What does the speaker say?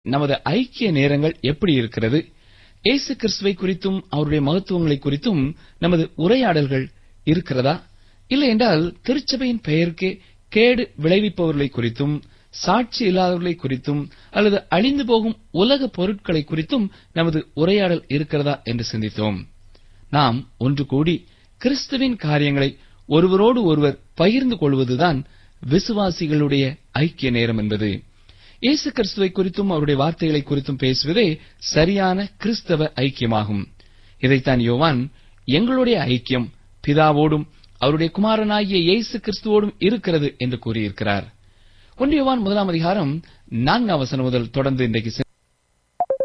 நமது ஐக்கிய நேரங்கள் எப்படி இருக்கிறது இயேசு கிறிஸ்துவை குறித்தும் அவருடைய மகத்துவங்களை குறித்தும் நமது உரையாடல்கள் இருக்கிறதா இல்லை என்றால் திருச்சபையின் பெயருக்கு கேடு விளைவிப்பவர்களை குறித்தும் சாட்சி இல்லாதவர்களை குறித்தும் அல்லது அழிந்து போகும் உலக பொருட்களை குறித்தும் நமது உரையாடல் இருக்கிறதா என்று சிந்தித்தோம் நாம் ஒன்று கூடி கிறிஸ்துவின் காரியங்களை ஒருவரோடு ஒருவர் பகிர்ந்து கொள்வதுதான் விசுவாசிகளுடைய ஐக்கிய நேரம் என்பது இயேசு கிறிஸ்துவை குறித்தும் அவருடைய வார்த்தைகளை குறித்தும் பேசுவதே சரியான கிறிஸ்தவ ஐக்கியமாகும் இதைத்தான் யோவான் எங்களுடைய ஐக்கியம் பிதாவோடும் அவருடைய குமாரனாகிய இயேசு கிறிஸ்துவோடும் இருக்கிறது என்று கூறியிருக்கிறார் ஒன்றியவான் முதலாம் அதிகாரம் நான்காம் வசனம் முதல் தொடர்ந்து இன்றைக்கு